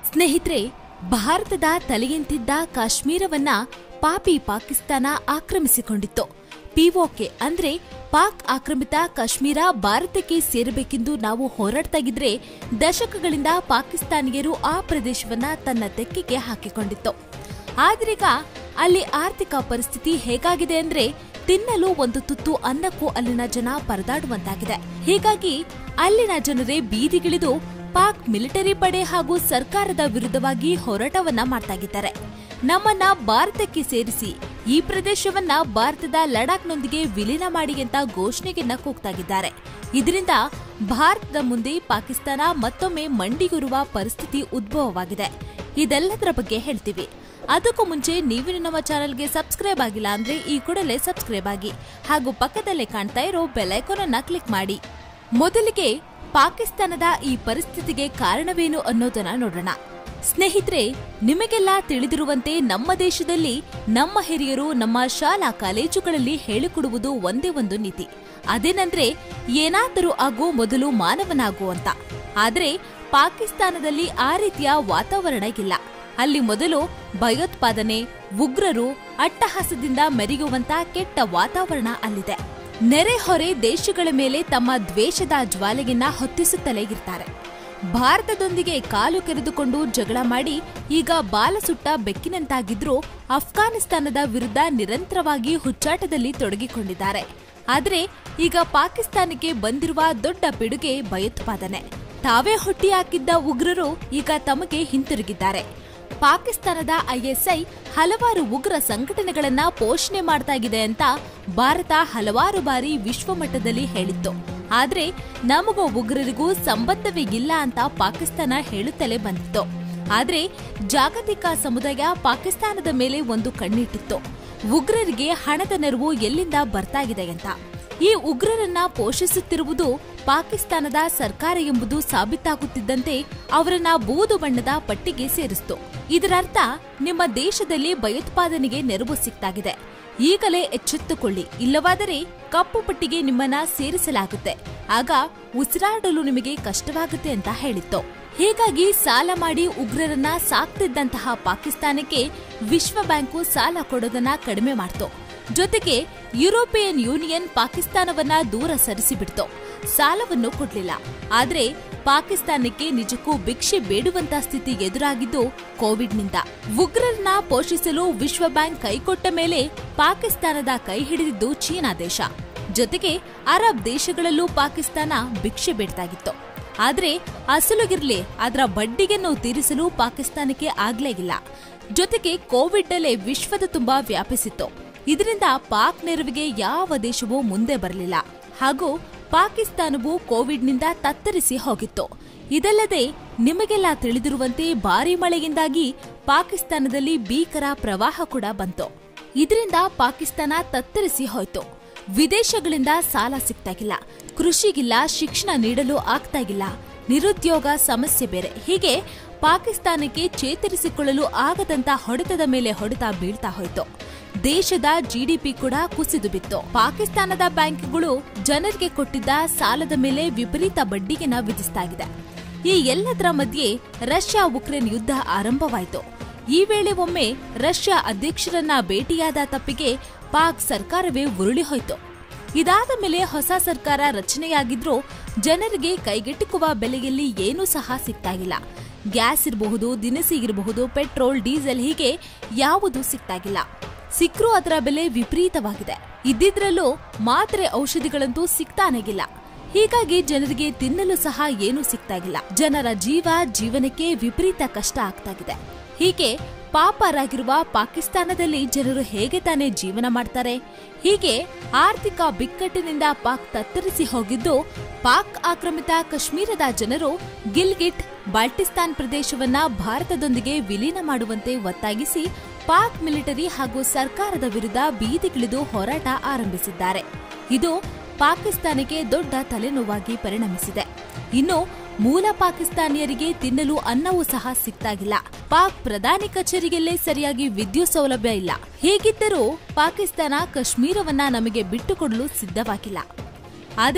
ಸ್ನೇಹಿತರೆ ಭಾರತದ ತಲೆಯಂತಿದ್ದ ಕಾಶ್ಮೀರವನ್ನ ಪಾಪಿ ಪಾಕಿಸ್ತಾನ ಆಕ್ರಮಿಸಿಕೊಂಡಿತ್ತು ಪಿಒಕೆ ಅಂದ್ರೆ ಪಾಕ್ ಆಕ್ರಮಿತ ಕಾಶ್ಮೀರ ಭಾರತಕ್ಕೆ ಸೇರಬೇಕೆಂದು ನಾವು ಹೋರಾಡ್ತಾ ಇದ್ರೆ ದಶಕಗಳಿಂದ ಪಾಕಿಸ್ತಾನಿಯರು ಆ ಪ್ರದೇಶವನ್ನ ತನ್ನ ತೆಕ್ಕೆಗೆ ಹಾಕಿಕೊಂಡಿತ್ತು ಆದ್ರೀಗ ಅಲ್ಲಿ ಆರ್ಥಿಕ ಪರಿಸ್ಥಿತಿ ಹೇಗಾಗಿದೆ ಅಂದ್ರೆ ತಿನ್ನಲು ಒಂದು ತುತ್ತು ಅನ್ನಕ್ಕೂ ಅಲ್ಲಿನ ಜನ ಪರದಾಡುವಂತಾಗಿದೆ ಹೀಗಾಗಿ ಅಲ್ಲಿನ ಜನರೇ ಬೀದಿಗಿಳಿದು ಪಾಕ್ ಮಿಲಿಟರಿ ಪಡೆ ಹಾಗೂ ಸರ್ಕಾರದ ವಿರುದ್ಧವಾಗಿ ಹೋರಾಟವನ್ನ ಮಾಡ್ತಾಗಿದ್ದಾರೆ ನಮ್ಮನ್ನ ಭಾರತಕ್ಕೆ ಸೇರಿಸಿ ಈ ಪ್ರದೇಶವನ್ನ ಭಾರತದ ಲಡಾಖ್ನೊಂದಿಗೆ ವಿಲೀನ ಮಾಡಿ ಅಂತ ಘೋಷಣೆಯನ್ನ ಕೂಗ್ತಾಗಿದ್ದಾರೆ ಇದರಿಂದ ಭಾರತದ ಮುಂದೆ ಪಾಕಿಸ್ತಾನ ಮತ್ತೊಮ್ಮೆ ಮಂಡಿಗುರುವ ಪರಿಸ್ಥಿತಿ ಉದ್ಭವವಾಗಿದೆ ಇದೆಲ್ಲದರ ಬಗ್ಗೆ ಹೇಳ್ತೀವಿ ಅದಕ್ಕೂ ಮುಂಚೆ ನೀವು ನಮ್ಮ ಚಾನೆಲ್ಗೆ ಸಬ್ಸ್ಕ್ರೈಬ್ ಆಗಿಲ್ಲ ಅಂದ್ರೆ ಈ ಕೂಡಲೇ ಸಬ್ಸ್ಕ್ರೈಬ್ ಆಗಿ ಹಾಗೂ ಪಕ್ಕದಲ್ಲೇ ಕಾಣ್ತಾ ಇರೋ ಬೆಲೈಕಾನ್ ಅನ್ನ ಕ್ಲಿಕ್ ಮಾಡಿ ಮೊದಲಿಗೆ ಪಾಕಿಸ್ತಾನದ ಈ ಪರಿಸ್ಥಿತಿಗೆ ಕಾರಣವೇನು ಅನ್ನೋದನ್ನ ನೋಡೋಣ ಸ್ನೇಹಿತರೆ ನಿಮಗೆಲ್ಲ ತಿಳಿದಿರುವಂತೆ ನಮ್ಮ ದೇಶದಲ್ಲಿ ನಮ್ಮ ಹಿರಿಯರು ನಮ್ಮ ಶಾಲಾ ಕಾಲೇಜುಗಳಲ್ಲಿ ಹೇಳಿಕೊಡುವುದು ಒಂದೇ ಒಂದು ನೀತಿ ಅದೇನಂದ್ರೆ ಏನಾದರೂ ಆಗೋ ಮೊದಲು ಮಾನವನಾಗು ಅಂತ ಆದ್ರೆ ಪಾಕಿಸ್ತಾನದಲ್ಲಿ ಆ ರೀತಿಯ ವಾತಾವರಣ ಇಲ್ಲ ಅಲ್ಲಿ ಮೊದಲು ಭಯೋತ್ಪಾದನೆ ಉಗ್ರರು ಅಟ್ಟಹಾಸದಿಂದ ಮೆರೆಯುವಂತ ಕೆಟ್ಟ ವಾತಾವರಣ ಅಲ್ಲಿದೆ ನೆರೆಹೊರೆ ದೇಶಗಳ ಮೇಲೆ ತಮ್ಮ ದ್ವೇಷದ ಜ್ವಾಲೆಯನ್ನ ಹೊತ್ತಿಸುತ್ತಲೇ ಇರ್ತಾರೆ ಭಾರತದೊಂದಿಗೆ ಕಾಲು ಕೆರೆದುಕೊಂಡು ಜಗಳ ಮಾಡಿ ಈಗ ಬಾಲ ಸುಟ್ಟ ಬೆಕ್ಕಿನಂತಾಗಿದ್ರೂ ಅಫ್ಘಾನಿಸ್ತಾನದ ವಿರುದ್ಧ ನಿರಂತರವಾಗಿ ಹುಚ್ಚಾಟದಲ್ಲಿ ತೊಡಗಿಕೊಂಡಿದ್ದಾರೆ ಆದ್ರೆ ಈಗ ಪಾಕಿಸ್ತಾನಕ್ಕೆ ಬಂದಿರುವ ದೊಡ್ಡ ಪಿಡುಗೆ ಭಯೋತ್ಪಾದನೆ ತಾವೇ ಹುಟ್ಟಿ ಹಾಕಿದ್ದ ಉಗ್ರರು ಈಗ ತಮಗೆ ಹಿಂತಿರುಗಿದ್ದಾರೆ ಪಾಕಿಸ್ತಾನದ ಐಎಸ್ಐ ಹಲವಾರು ಉಗ್ರ ಸಂಘಟನೆಗಳನ್ನ ಪೋಷಣೆ ಮಾಡ್ತಾ ಇದೆ ಅಂತ ಭಾರತ ಹಲವಾರು ಬಾರಿ ವಿಶ್ವಮಟ್ಟದಲ್ಲಿ ಹೇಳಿತ್ತು ಆದ್ರೆ ನಮಗೂ ಉಗ್ರರಿಗೂ ಸಂಬಂಧವೇ ಇಲ್ಲ ಅಂತ ಪಾಕಿಸ್ತಾನ ಹೇಳುತ್ತಲೇ ಬಂದಿತ್ತು ಆದ್ರೆ ಜಾಗತಿಕ ಸಮುದಾಯ ಪಾಕಿಸ್ತಾನದ ಮೇಲೆ ಒಂದು ಕಣ್ಣಿಟ್ಟಿತ್ತು ಉಗ್ರರಿಗೆ ಹಣದ ನೆರವು ಎಲ್ಲಿಂದ ಬರ್ತಾ ಇದೆ ಅಂತ ಈ ಉಗ್ರರನ್ನ ಪೋಷಿಸುತ್ತಿರುವುದು ಪಾಕಿಸ್ತಾನದ ಸರ್ಕಾರ ಎಂಬುದು ಸಾಬೀತಾಗುತ್ತಿದ್ದಂತೆ ಅವರನ್ನ ಬೂದು ಬಣ್ಣದ ಪಟ್ಟಿಗೆ ಸೇರಿಸಿತು ಇದರರ್ಥ ನಿಮ್ಮ ದೇಶದಲ್ಲಿ ಭಯೋತ್ಪಾದನೆಗೆ ನೆರವು ಸಿಕ್ತಾಗಿದೆ ಈಗಲೇ ಎಚ್ಚೆತ್ತುಕೊಳ್ಳಿ ಇಲ್ಲವಾದರೆ ಕಪ್ಪು ಪಟ್ಟಿಗೆ ನಿಮ್ಮನ್ನ ಸೇರಿಸಲಾಗುತ್ತೆ ಆಗ ಉಸಿರಾಡಲು ನಿಮಗೆ ಕಷ್ಟವಾಗುತ್ತೆ ಅಂತ ಹೇಳಿತ್ತು ಹೀಗಾಗಿ ಸಾಲ ಮಾಡಿ ಉಗ್ರರನ್ನ ಸಾಕ್ತಿದ್ದಂತಹ ಪಾಕಿಸ್ತಾನಕ್ಕೆ ವಿಶ್ವ ಬ್ಯಾಂಕು ಸಾಲ ಕೊಡೋದನ್ನ ಕಡಿಮೆ ಮಾಡ್ತು ಜೊತೆಗೆ ಯುರೋಪಿಯನ್ ಯೂನಿಯನ್ ಪಾಕಿಸ್ತಾನವನ್ನ ದೂರ ಸರಿಸಿಬಿಡ್ತು ಸಾಲವನ್ನು ಕೊಡ್ಲಿಲ್ಲ ಆದ್ರೆ ಪಾಕಿಸ್ತಾನಕ್ಕೆ ನಿಜಕ್ಕೂ ಭಿಕ್ಷೆ ಬೇಡುವಂತ ಸ್ಥಿತಿ ಎದುರಾಗಿದ್ದು ಕೋವಿಡ್ನಿಂದ ಉಗ್ರರನ್ನ ಪೋಷಿಸಲು ವಿಶ್ವ ಬ್ಯಾಂಕ್ ಕೈಕೊಟ್ಟ ಮೇಲೆ ಪಾಕಿಸ್ತಾನದ ಕೈ ಹಿಡಿದಿದ್ದು ಚೀನಾ ದೇಶ ಜೊತೆಗೆ ಅರಬ್ ದೇಶಗಳಲ್ಲೂ ಪಾಕಿಸ್ತಾನ ಭಿಕ್ಷೆ ಬೇಡ್ತಾಗಿತ್ತು ಆದ್ರೆ ಅಸಲುಗಿರ್ಲಿ ಅದರ ಬಡ್ಡಿಗೆನ್ನು ತೀರಿಸಲು ಪಾಕಿಸ್ತಾನಕ್ಕೆ ಆಗ್ಲೇ ಇಲ್ಲ ಜೊತೆಗೆ ಕೋವಿಡ್ ಅಲ್ಲೇ ವಿಶ್ವದ ತುಂಬಾ ವ್ಯಾಪಿಸಿತ್ತು ಇದರಿಂದ ಪಾಕ್ ನೆರವಿಗೆ ಯಾವ ದೇಶವೂ ಮುಂದೆ ಬರಲಿಲ್ಲ ಹಾಗೂ ಪಾಕಿಸ್ತಾನವು ಕೋವಿಡ್ನಿಂದ ತತ್ತರಿಸಿ ಹೋಗಿತ್ತು ಇದಲ್ಲದೆ ನಿಮಗೆಲ್ಲ ತಿಳಿದಿರುವಂತೆ ಭಾರಿ ಮಳೆಯಿಂದಾಗಿ ಪಾಕಿಸ್ತಾನದಲ್ಲಿ ಭೀಕರ ಪ್ರವಾಹ ಕೂಡ ಬಂತು ಇದರಿಂದ ಪಾಕಿಸ್ತಾನ ತತ್ತರಿಸಿ ಹೋಯ್ತು ವಿದೇಶಗಳಿಂದ ಸಾಲ ಸಿಗ್ತಾಗಿಲ್ಲ ಕೃಷಿಗಿಲ್ಲ ಶಿಕ್ಷಣ ನೀಡಲು ಆಗ್ತಾಗಿಲ್ಲ ನಿರುದ್ಯೋಗ ಸಮಸ್ಯೆ ಬೇರೆ ಹೀಗೆ ಪಾಕಿಸ್ತಾನಕ್ಕೆ ಚೇತರಿಸಿಕೊಳ್ಳಲು ಆಗದಂತ ಹೊಡೆತದ ಮೇಲೆ ಹೊಡೆತ ಬೀಳ್ತಾ ಹೋಯ್ತು ದೇಶದ ಜಿಡಿಪಿ ಕೂಡ ಕುಸಿದು ಬಿತ್ತು ಪಾಕಿಸ್ತಾನದ ಬ್ಯಾಂಕ್ಗಳು ಜನರಿಗೆ ಕೊಟ್ಟಿದ್ದ ಸಾಲದ ಮೇಲೆ ವಿಪರೀತ ಬಡ್ಡಿಗೆನ ವಿಧಿಸ್ತಾಗಿದೆ ಈ ಎಲ್ಲದರ ಮಧ್ಯೆ ರಷ್ಯಾ ಉಕ್ರೇನ್ ಯುದ್ಧ ಆರಂಭವಾಯಿತು ಈ ವೇಳೆ ಒಮ್ಮೆ ರಷ್ಯಾ ಅಧ್ಯಕ್ಷರನ್ನ ಭೇಟಿಯಾದ ತಪ್ಪಿಗೆ ಪಾಕ್ ಸರ್ಕಾರವೇ ಉರುಳಿ ಹೋಯ್ತು ಇದಾದ ಮೇಲೆ ಹೊಸ ಸರ್ಕಾರ ರಚನೆಯಾಗಿದ್ರೂ ಜನರಿಗೆ ಕೈಗೆಟುಕುವ ಬೆಲೆಯಲ್ಲಿ ಏನೂ ಸಹ ಸಿಗ್ತಾಗಿಲ್ಲ ಗ್ಯಾಸ್ ಇರಬಹುದು ದಿನಸಿ ಇರಬಹುದು ಪೆಟ್ರೋಲ್ ಡೀಸೆಲ್ ಹೀಗೆ ಯಾವುದೂ ಸಿಗ್ತಾಗಿಲ್ಲ ಸಿಕ್ರೂ ಅದರ ಬೆಲೆ ವಿಪರೀತವಾಗಿದೆ ಇದ್ದಿದ್ರಲ್ಲೂ ಮಾತ್ರೆ ಔಷಧಿಗಳಂತೂ ಸಿಗ್ತಾನೆಗಿಲ್ಲ ಹೀಗಾಗಿ ಜನರಿಗೆ ತಿನ್ನಲು ಸಹ ಏನೂ ಸಿಗ್ತಾಗಿಲ್ಲ ಜನರ ಜೀವ ಜೀವನಕ್ಕೆ ವಿಪರೀತ ಕಷ್ಟ ಆಗ್ತಾಗಿದೆ ಹೀಗೆ ಪಾಪರಾಗಿರುವ ಪಾಕಿಸ್ತಾನದಲ್ಲಿ ಜನರು ಹೇಗೆ ತಾನೇ ಜೀವನ ಮಾಡ್ತಾರೆ ಹೀಗೆ ಆರ್ಥಿಕ ಬಿಕ್ಕಟ್ಟಿನಿಂದ ಪಾಕ್ ತತ್ತರಿಸಿ ಹೋಗಿದ್ದು ಪಾಕ್ ಆಕ್ರಮಿತ ಕಾಶ್ಮೀರದ ಜನರು ಗಿಲ್ಗಿಟ್ ಬಾಲ್ಟಿಸ್ತಾನ್ ಪ್ರದೇಶವನ್ನ ಭಾರತದೊಂದಿಗೆ ವಿಲೀನ ಮಾಡುವಂತೆ ಒತ್ತಾಗಿಸಿ ಪಾಕ್ ಮಿಲಿಟರಿ ಹಾಗೂ ಸರ್ಕಾರದ ವಿರುದ್ಧ ಬೀದಿಗಿಳಿದು ಹೋರಾಟ ಆರಂಭಿಸಿದ್ದಾರೆ ಇದು ಪಾಕಿಸ್ತಾನಕ್ಕೆ ದೊಡ್ಡ ತಲೆನೋವಾಗಿ ಪರಿಣಮಿಸಿದೆ ಇನ್ನು ಮೂಲ ಪಾಕಿಸ್ತಾನಿಯರಿಗೆ ತಿನ್ನಲು ಅನ್ನವೂ ಸಹ ಸಿಗ್ತಾಗಿಲ್ಲ ಪಾಕ್ ಪ್ರಧಾನಿ ಕಚೇರಿಯಲ್ಲೇ ಸರಿಯಾಗಿ ವಿದ್ಯುತ್ ಸೌಲಭ್ಯ ಇಲ್ಲ ಹೀಗಿದ್ದರೂ ಪಾಕಿಸ್ತಾನ ಕಾಶ್ಮೀರವನ್ನ ನಮಗೆ ಬಿಟ್ಟುಕೊಡಲು ಸಿದ್ಧವಾಗಿಲ್ಲ ಆದ್ರೆ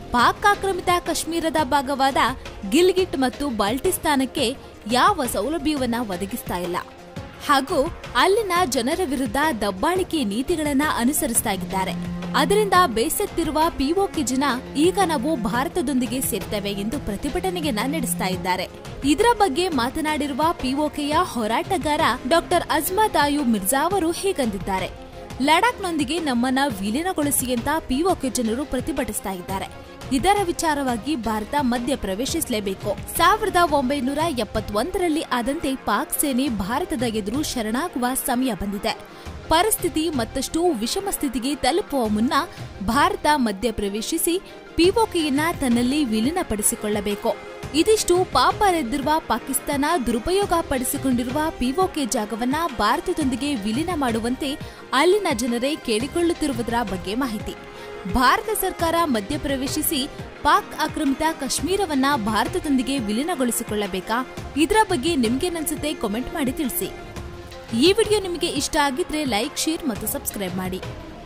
ಪಾಕ್ ಆಕ್ರಮಿತ ಕಾಶ್ಮೀರದ ಭಾಗವಾದ ಗಿಲ್ಗಿಟ್ ಮತ್ತು ಬಾಲ್ಟಿಸ್ತಾನಕ್ಕೆ ಯಾವ ಸೌಲಭ್ಯವನ್ನ ಒದಗಿಸ್ತಾ ಇಲ್ಲ ಹಾಗೂ ಅಲ್ಲಿನ ಜನರ ವಿರುದ್ಧ ದಬ್ಬಾಳಿಕೆ ನೀತಿಗಳನ್ನ ಅನುಸರಿಸ್ತಾ ಇದ್ದಾರೆ ಅದರಿಂದ ಬೇಸತ್ತಿರುವ ಪಿಒಕೆ ಜನ ಈಗ ನಾವು ಭಾರತದೊಂದಿಗೆ ಸೇರ್ತೇವೆ ಎಂದು ಪ್ರತಿಭಟನೆಯನ್ನ ನಡೆಸ್ತಾ ಇದ್ದಾರೆ ಇದರ ಬಗ್ಗೆ ಮಾತನಾಡಿರುವ ಪಿಒಕೆಯ ಹೋರಾಟಗಾರ ಡಾಕ್ಟರ್ ಅಜ್ಮತ್ ಆಯು ಮಿರ್ಜಾ ಅವರು ಹೀಗಂದಿದ್ದಾರೆ ಲಡಾಖ್ನೊಂದಿಗೆ ನಮ್ಮನ್ನ ವಿಲೀನಗೊಳಿಸಿ ಅಂತ ಪಿಒಕೆ ಜನರು ಪ್ರತಿಭಟಿಸ್ತಾ ಇದ್ದಾರೆ ಇದರ ವಿಚಾರವಾಗಿ ಭಾರತ ಮಧ್ಯ ಪ್ರವೇಶಿಸಲೇಬೇಕು ಸಾವಿರದ ಒಂಬೈನೂರ ಎಪ್ಪತ್ತೊಂದರಲ್ಲಿ ಆದಂತೆ ಪಾಕ್ ಸೇನೆ ಭಾರತದ ಎದುರು ಶರಣಾಗುವ ಸಮಯ ಬಂದಿದೆ ಪರಿಸ್ಥಿತಿ ಮತ್ತಷ್ಟು ವಿಷಮ ಸ್ಥಿತಿಗೆ ತಲುಪುವ ಮುನ್ನ ಭಾರತ ಮಧ್ಯ ಪ್ರವೇಶಿಸಿ ಪಿಒಕೆಯನ್ನ ತನ್ನಲ್ಲಿ ವಿಲೀನಪಡಿಸಿಕೊಳ್ಳಬೇಕು ಇದಿಷ್ಟು ಪಾಪರೆದ್ದಿರುವ ಪಾಕಿಸ್ತಾನ ದುರುಪಯೋಗ ಪಡಿಸಿಕೊಂಡಿರುವ ಪಿಒಕೆ ಜಾಗವನ್ನ ಭಾರತದೊಂದಿಗೆ ವಿಲೀನ ಮಾಡುವಂತೆ ಅಲ್ಲಿನ ಜನರೇ ಕೇಳಿಕೊಳ್ಳುತ್ತಿರುವುದರ ಬಗ್ಗೆ ಮಾಹಿತಿ ಭಾರತ ಸರ್ಕಾರ ಮಧ್ಯಪ್ರವೇಶಿಸಿ ಪಾಕ್ ಆಕ್ರಮಿತ ಕಾಶ್ಮೀರವನ್ನ ಭಾರತದೊಂದಿಗೆ ವಿಲೀನಗೊಳಿಸಿಕೊಳ್ಳಬೇಕಾ ಇದರ ಬಗ್ಗೆ ನಿಮ್ಗೇನನ್ಸುತ್ತೆ ಕಾಮೆಂಟ್ ಮಾಡಿ ತಿಳಿಸಿ ಈ ವಿಡಿಯೋ ನಿಮಗೆ ಇಷ್ಟ ಆಗಿದ್ರೆ ಲೈಕ್ ಶೇರ್ ಮತ್ತು ಸಬ್ಸ್ಕ್ರೈಬ್ ಮಾಡಿ